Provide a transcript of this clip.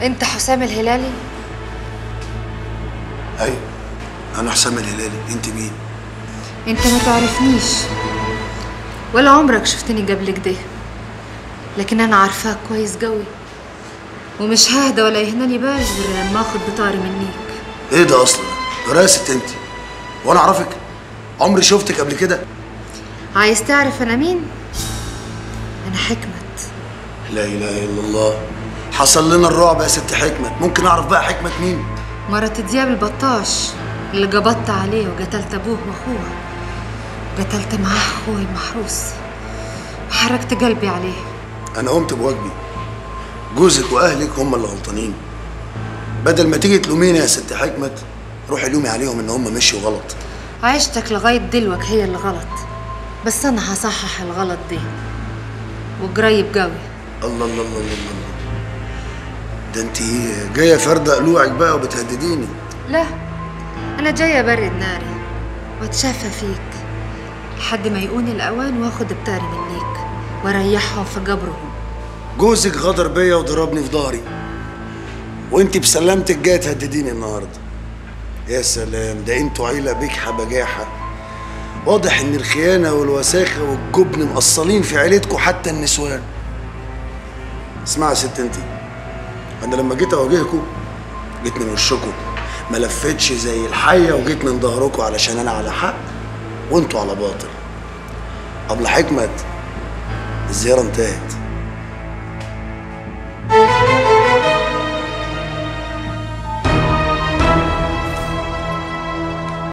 انت حسام الهلالي ايوه انا حسام الهلالي انت مين انت ما تعرفنيش ولا عمرك شفتني قبل كده لكن انا عارفاك كويس قوي ومش ههدى ولا يهنالي بال غير لما اخد بطاري منيك ايه ده اصلا راسة انت وانا اعرفك عمري شفتك قبل كده عايز تعرف انا مين انا حكمت لا اله الا الله حصل لنا الرعب يا ست حكمت ممكن اعرف بقى حكمت مين مرة دياب البطاش اللي قبضت عليه وقتلت ابوه واخوه قتلت معاه اخوي المحروس وحركت قلبي عليه انا قمت بواجبي جوزك واهلك هم اللي غلطانين بدل ما تيجي تلوميني يا ست حكمت روحي لومي عليهم ان هم مشوا غلط عيشتك لغاية دلوك هي اللي غلط بس أنا هصحح الغلط دي وقريب قوي الله الله الله الله الله ده انت جايه فارده قلوعك بقى وبتهدديني لا أنا جاية برد ناري واتشافى فيك لحد ما يقوني الأوان واخد بتاري منيك واريحهم في قبرهم جوزك غدر بيا وضربني في ظهري وانت بسلامتك جايه تهدديني النهارده يا سلام ده انتوا عيله بجحه بجاحه واضح ان الخيانه والوساخه والجبن مقصلين في عيلتكم حتى النسوان اسمعي يا ست انت انا لما جيت اواجهكم جيت من وشكم ما لفتش زي الحيه وجيت من ظهركم علشان انا على حق وانتوا على باطل قبل حكمت الزياره انتهت